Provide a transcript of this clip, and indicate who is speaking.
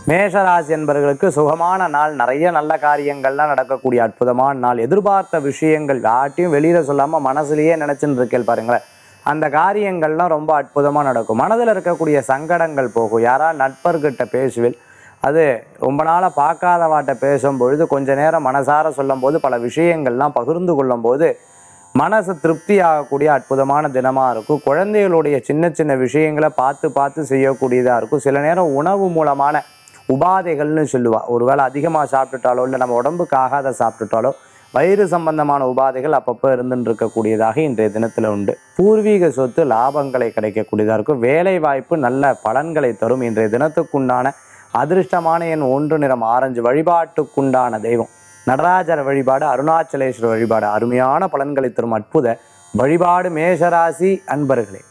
Speaker 1: மேஷராசி என்பவர்களுக்கு சுகமான நாள் நிறைய நல்ல காரியங்கள்லாம் நடக்கக்கூடிய அற்புதமான நாள் எதிர்பார்த்த விஷயங்கள் யார்ட்டையும் வெளியில சொல்லாம மனசுலயே நினைச்சுன்னு இருக்கேன் பாருங்களேன் அந்த காரியங்கள்லாம் ரொம்ப அற்புதமா நடக்கும் மனதில் இருக்கக்கூடிய சங்கடங்கள் போகும் யாரா நட்பர்கிட்ட பேசுவில் அது ரொம்ப நாளாக பார்க்காதவாட்ட பேசும்பொழுது கொஞ்ச நேரம் மனசார சொல்லும்போது பல விஷயங்கள்லாம் பகிர்ந்து கொள்ளும்போது மனசு திருப்தி ஆகக்கூடிய அற்புதமான தினமாக இருக்கும் குழந்தைகளுடைய சின்ன சின்ன விஷயங்களை பார்த்து பார்த்து செய்யக்கூடியதாக இருக்கும் சில நேரம் உணவு மூலமான உபாதைகள்னு சொல்லுவா ஒருவேளை அதிகமாக சாப்பிட்டுட்டாலோ இல்லை நம்ம உடம்புக்கு ஆகாத சாப்பிட்டுட்டாலோ வயிறு சம்பந்தமான உபாதைகள் அப்பப்போ இருந்துட்டு இருக்கக்கூடியதாக இன்றைய தினத்தில் உண்டு பூர்வீக சொத்து லாபங்களை கிடைக்கக்கூடியதாக இருக்கும் வேலை வாய்ப்பு நல்ல பலன்களை தரும் இன்றைய தினத்துக்குண்டான அதிர்ஷ்டமான எண் ஒன்று நிறம் ஆரஞ்சு வழிபாட்டுக்குண்டான தெய்வம் நடராஜர் வழிபாடு அருணாச்சலேஸ்வரர் வழிபாடு அருமையான பலன்களை தரும் அற்புத வழிபாடு மேஷராசி அன்பர்களே